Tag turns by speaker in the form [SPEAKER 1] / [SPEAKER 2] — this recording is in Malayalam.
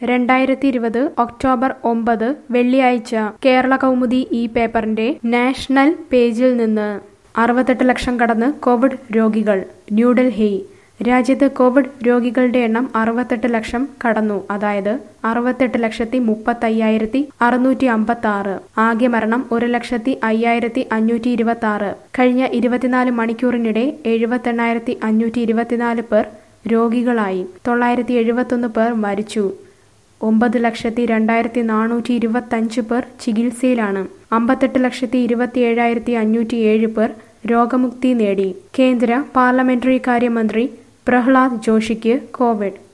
[SPEAKER 1] രണ്ടായിരത്തി ഇരുപത് ഒക്ടോബർ ഒമ്പത് വെള്ളിയാഴ്ച കേരള കൗമുദി ഈ പേപ്പറിന്റെ നാഷണൽ പേജിൽ നിന്ന് അറുപത്തെട്ട് ലക്ഷം കടന്ന് കോവിഡ് രോഗികൾ ന്യൂഡൽഹി രാജ്യത്ത് കോവിഡ് രോഗികളുടെ എണ്ണം അറുപത്തെട്ട് ലക്ഷം കടന്നു അതായത് അറുപത്തെട്ട് ലക്ഷത്തി മുപ്പത്തയ്യായിരത്തി അറുന്നൂറ്റി അമ്പത്തി ആറ് ആകെ മരണം ഒരു ലക്ഷത്തി അയ്യായിരത്തി അഞ്ഞൂറ്റി ഇരുപത്തി ആറ് കഴിഞ്ഞ ഇരുപത്തിനാല് മണിക്കൂറിനിടെ എഴുപത്തെണ്ണായിരത്തി അഞ്ഞൂറ്റി ഇരുപത്തിനാല് പേർ രോഗികളായി തൊള്ളായിരത്തി എഴുപത്തൊന്ന് പേർ മരിച്ചു ഒമ്പത് ലക്ഷത്തി രണ്ടായിരത്തി നാനൂറ്റി ഇരുപത്തഞ്ച് പേർ ചികിത്സയിലാണ് അമ്പത്തെട്ട് ലക്ഷത്തി ഇരുപത്തി ഏഴായിരത്തി അഞ്ഞൂറ്റി ഏഴ് പേർ രോഗമുക്തി നേടി കേന്ദ്ര പാർലമെന്ററി കാര്യമന്ത്രി പ്രഹ്ലാദ് ജോഷിക്ക് കോവിഡ്